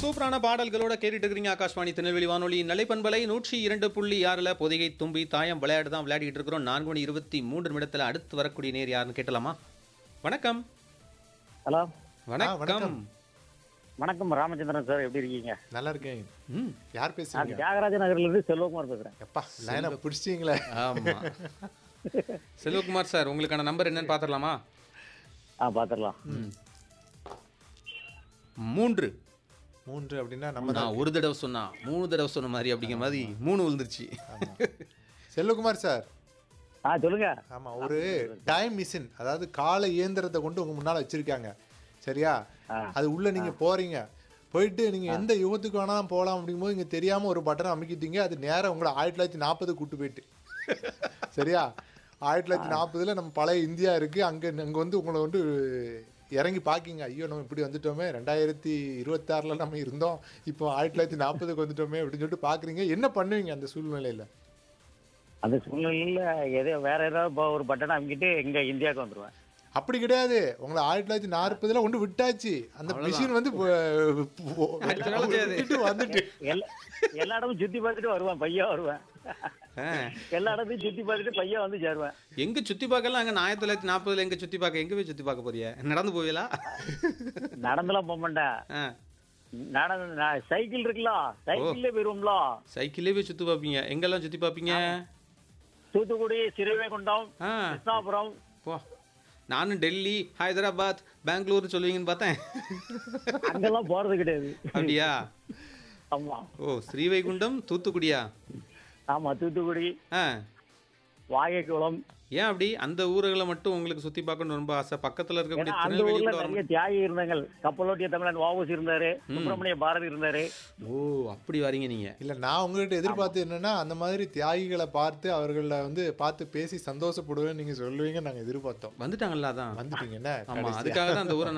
சூப்பரான பாடல்களோட கேட்டுட்டு இருக்கிறீங்க ஆகாஷ்வாணி திருநெல்வேலி வானொலி நிலைப்பண்பலை நூற்றி இரண்டு புள்ளி ஆறுல பொதிகை தும்பி தாயம் விளையாட்டு தான் விளையாடிட்டு இருக்கிறோம் நான்கு மணி இருபத்தி மூன்று நிமிடத்துல அடுத்து வரக்கூடிய நேர் யாருன்னு கேட்டலாமா வணக்கம் ஹலோ வணக்கம் வணக்கம். வணக்கம் ராமச்சந்திரன் சார் எப்படி இருக்கீங்க நல்லா இருக்கேன் ம், யார் நான் பேசுறீங்க தியாகராஜ நகர்ல இருந்து செல்வகுமார் பேசுறேன் எப்பா லைனை பிடிச்சிட்டீங்களே ஆமா செல்வகுமார் சார் உங்களுக்கான நம்பர் என்னன்னு பாத்திரலாமா ஆ பாத்துடலாம் மூன்று மூன்று அப்படின்னா நம்ம தான் நான் ஒரு தடவை சொன்னா மூணு தடவை சொன்ன மாதிரி அப்படிங்கிற மாதிரி மூணு விழுந்துருச்சு செல்வகுமார் சார் ஆ சொல்லுங்க ஆமா ஒரு டைம் மிஷின் அதாவது கால இயந்திரத்தை கொண்டு உங்க முன்னால வச்சிருக்காங்க சரியா ஆ. அது உள்ள நீங்க போறீங்க போயிட்டு நீங்க எந்த யுகத்துக்கு வேணாலும் போகலாம் அப்படிங்கும்போது இங்க தெரியாம ஒரு பட்டனை அமைக்கிட்டீங்க அது நேரா உங்களை ஆயிரத்தி தொள்ளாயிரத்தி நாற்பது கூட்டு போயிட்டு சரியா ஆயிரத்தி தொள்ளாயிரத்தி நாற்பதுல நம்ம பழைய இந்தியா இருக்கு அங்க அங்க வந்து உங்களை வந்து இறங்கி பாக்கிங்க ஐயோ நம்ம இப்படி வந்துட்டோமே ரெண்டாயிரத்தி இருபத்தாறுல நம்ம இருந்தோம் இப்போ ஆயிரத்தி தொள்ளாயிரத்தி நாற்பதுக்கு வந்துட்டோமே அப்படின்னு சொல்லிட்டு பாக்குறீங்க என்ன பண்ணுவீங்க அந்த சூழ்நிலையில அந்த சூழ்நிலையில எதோ வேற ஏதாவது இப்போ ஒரு பட்டனை அமைக்கிட்டு இங்க இந்தியாவுக்கு வந்துருவேன் அப்படி கிடையாது உங்களை ஆயிரத்தி தொள்ளாயிரத்தி நாற்பதுல கொண்டு விட்டாச்சு அந்த மிஷின் வந்து போ- போ- அடுத்த நாள் விட்டுட்டு வந்துட்டு எல்லா எல்லா இடமும் சுத்தி பார்த்துட்டு வருவேன் பையன் வருவேன் ஆ. எல்லா இடத்தையும் சுத்தி பார்த்துட்டு பையன் வந்து சேருவேன் எங்க சுத்தி பார்க்கலாம் அங்க ஆயிரத்தி தொள்ளாயிரத்தி நாற்பதுல எங்க சுத்தி பார்க்க எங்க போய் சுத்தி பார்க்க போறிய நடந்து போவீங்களா நடந்தெல்லாம் போக மாட்டேன் ஆ, நடந்து நான் சைக்கிள் இருக்குல்ல சைக்கிள்ல போயிருவோம்ல சைக்கிளே போய் சுத்தி பார்ப்பீங்க எங்கெல்லாம் சுத்தி பார்ப்பீங்க தூத்துக்குடி சிறுவைகுண்டம் ஆ கிருஷ்ணாபுரம் போ நானும் டெல்லி ஹைதராபாத் பெங்களூர் சொல்லுவீங்கன்னு பார்த்தேன் அங்கெல்லாம் போறது கிடையாது அப்படியா ஆமா ஓ ஸ்ரீவைகுண்டம் தூத்துக்குடியா ஆமா தூத்துக்குடி ஆ வாகைக்குளம் ஏன் அப்படி அந்த ஊர்களை மட்டும் உங்களுக்கு சுத்தி பார்க்கணும்னு ரொம்ப ஆசை பக்கத்துல இருக்கக்கூடிய ஏன்னா அந்த திருநெல்வேலி ஊர்ல கூட வர நிறைய தியாகி இருந்தாங்க கப்பலோட்டிய தமிழன் வாவுஸ் இருந்தாரு சுப்பிரமணிய பாரதி இருந்தாரு ஓ அப்படி வரீங்க நீங்க இல்ல நான் உங்ககிட்ட எதிர்பார்த்து என்னன்னா அந்த மாதிரி தியாகிகளை பார்த்து அவர்களை வந்து பார்த்து பேசி சந்தோஷப்படுவேன்னு நீங்க சொல்லுவீங்க நாங்க எதிர்பார்த்தோம் வந்துட்டாங்கல்ல அதான் வந்துட்டீங்க என்ன ஆமா கடைசியா? அதுக்காக தான் அந்த ஊரை